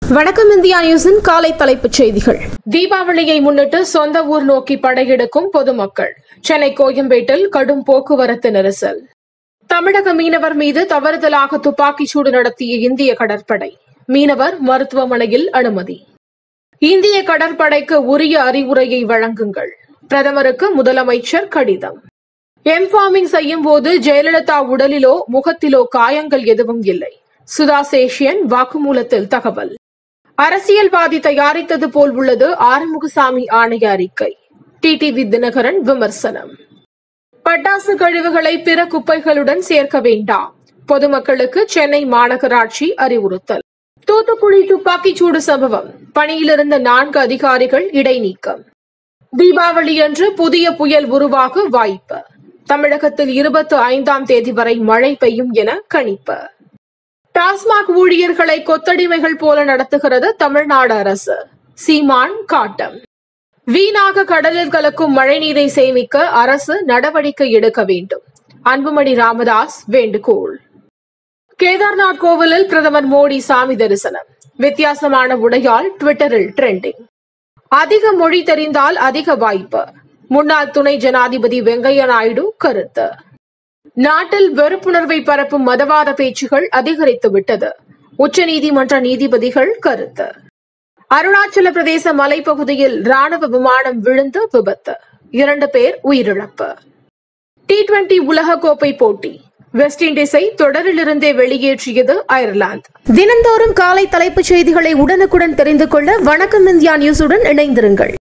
வணக்கம் இந்தியா நியூஸின் காலை தலைப்புச் செய்திகள் தீபாவளியை முன்னிட்டு சொந்த ஊர் நோக்கி படையெடுக்கும் பொதுமக்கள் சென்னை கோயம்பேட்டில் கடும் போக்குவரத்து நெரிசல் தமிழக மீனவர் மீது தவறுதலாக துப்பாக்கிச் சூடு நடத்திய இந்திய கடற்படை மீனவர் மருத்துவமனையில் அனுமதி இந்திய கடற்படைக்கு உரிய அறிவுரையை வழங்குங்கள் பிரதமருக்கு முதலமைச்சர் கடிதம் எம்ஃபார்மிங் செய்யும் போது ஜெயலலிதா உடலிலோ முகத்திலோ காயங்கள் எதுவும் இல்லை சுதா சேஷியன் வாக்குமூலத்தில் தகவல் அரசியல்வாதி தயாரித்தது போல் உள்ளது ஆறுமுகசாமி ஆணைய அறிக்கை டிடிவி தினகரன் விமர்சனம் பட்டாசு கழிவுகளை பிற குப்பைகளுடன் சேர்க்க வேண்டாம் பொதுமக்களுக்கு சென்னை மாநகராட்சி அறிவுறுத்தல் தூத்துக்குடி துப்பாக்கிச்சூடு சம்பவம் பணியிலிருந்த நான்கு அதிகாரிகள் இடைநீக்கம் தீபாவளியன்று புதிய புயல் உருவாக வாய்ப்பு தமிழகத்தில் இருபத்தி ஐந்தாம் தேதி வரை மழை பெய்யும் என கணிப்பு டாஸ்மாக் ஊழியர்களை கொத்தடிமைகள் போல நடத்துகிறது தமிழ்நாடு அரசு சீமான் காட்டம் வீணாக கடலில் கலக்கும் மழைநீரை சேமிக்க அரசு நடவடிக்கை எடுக்க வேண்டும் அன்புமணி ராமதாஸ் வேண்டுகோள் கேதார்நாத் கோவிலில் பிரதமர் மோடி சாமி தரிசனம் வித்தியாசமான உடையால் ட்விட்டரில் ட்ரெண்டிங் அதிக மொழி தெரிந்தால் அதிக வாய்ப்பு முன்னாள் துணை ஜனாதிபதி வெங்கையா நாயுடு கருத்து நாட்டில் வெறுப்புணர்வை பரப்பும் மதவாத பேச்சுகள் அதிகரித்துவிட்டது உச்சநீதிமன்ற நீதிபதிகள் கருத்து அருணாச்சல பிரதேச மலைப்பகுதியில் ராணுவ விமானம் விழுந்து விபத்து இரண்டு பேர் உயிரிழப்பு டி டுவெண்டி உலகக்கோப்பை போட்டி வெஸ்ட் இண்டீஸை தொடரிலிருந்தே வெளியேற்றியது அயர்லாந்து தினந்தோறும் காலை தலைப்புச் செய்திகளை உடனுக்குடன் தெரிந்து கொள்ள வணக்கம் இந்தியா நியூஸுடன் இணைந்திருங்கள்